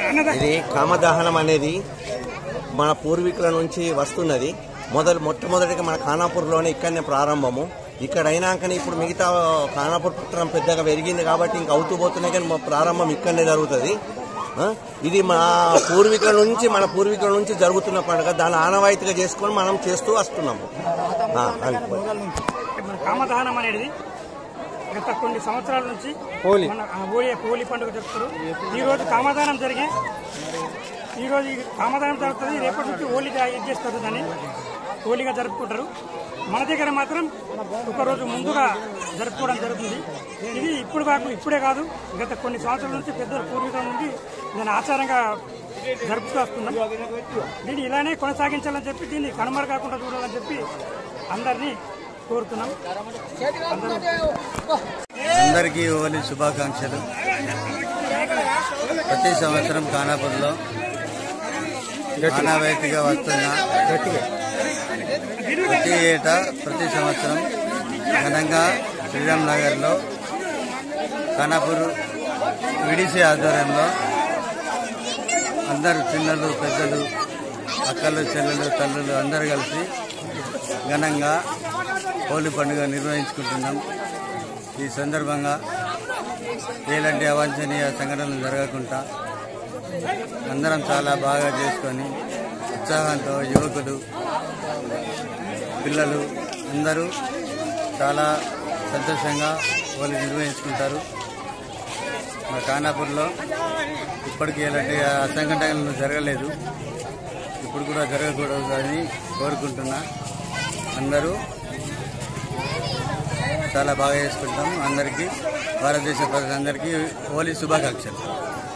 ఇది కామదహనం అనేది మన పూర్వీకుల నుంచి వస్తున్నది మొదలు మొట్టమొదటిగా మన ఖానాపూర్లోనే ఇక్కడనే ప్రారంభము ఇక్కడ అయినాకనే ఇప్పుడు మిగతా ఖానాపూర్ పట్టణం పెద్దగా పెరిగింది కాబట్టి ఇంకా అవుతూ పోతున్నాయి కానీ మా ప్రారంభం ఇక్కడనే జరుగుతుంది ఆ? ఇది మా పూర్వీకుల నుంచి మన పూర్వీకుల నుంచి జరుగుతున్న పండుగ దాన్ని ఆనవాయితీగా చేసుకొని మనం చేస్తూ వస్తున్నాము ఆ, అది. మన కామదహనం అనేది గత కొన్ని సంవత్సరాల నుంచి మన ఆ హోలీ హోలీ పండుగ జరుపుతారు ఈ రోజు కామదానం జరిగి ఈ రోజు ఈ కామదానం జరుగుతుంది రేపటి నుంచి హోలీగా ఇది చేస్తారు దాన్ని హోలీగా జరుపుకుంటారు మన దగ్గర మాత్రం ఒక రోజు ముందుగా జరుపుకోవడం జరుగుతుంది ఇది ఇప్పుడు కాదు ఇప్పుడే కాదు గత కొన్ని సంవత్సరాల నుంచి పెద్దల పూర్వీకుల నుండి నేను ఆచారంగా జరుపుతూ వస్తున్నాం దీన్ని ఇలానే కొనసాగించాలని చెప్పి దీన్ని కనుమరు కాకుండా చూడాలని చెప్పి అందరినీ కోరుతున్నాం అందరికీ హోలీ శుభాకాంక్షలు ప్రతి సంవత్సరం ఖానాపూర్లో ఆనవాయితీగా వస్తున్న ప్రతి ఏటా ప్రతి సంవత్సరం ఘనంగా శ్రీరామ్ నగర్లో ఖానాపూర్ విడిసి ఆధ్వర్యంలో అందరు చిన్నలు పెద్దలు అక్కలు చెల్లెలు తల్లులు అందరూ కలిసి ఘనంగా హోలీ పండుగ నిర్వహించుకుంటున్నాం ఈ సందర్భంగా ఎలాంటి అవాంఛనీయ సంఘటనలు జరగకుండా అందరం చాలా బాగా చేసుకొని ఉత్సాహంతో యువకులు పిల్లలు అందరూ చాలా సంతోషంగా హోలీ నిర్వహించుకుంటారు మా ఖానాపూర్లో ఇప్పటికీ ఎలాంటి అసంఘటనలు జరగలేదు ఇప్పుడు కూడా జరగకూడదు అని కోరుకుంటున్నా అందరూ చాలా బాగా చేసుకుంటాం అందరికీ భారతదేశ ప్రజలందరికీ హోలీ శుభాకాంక్షలు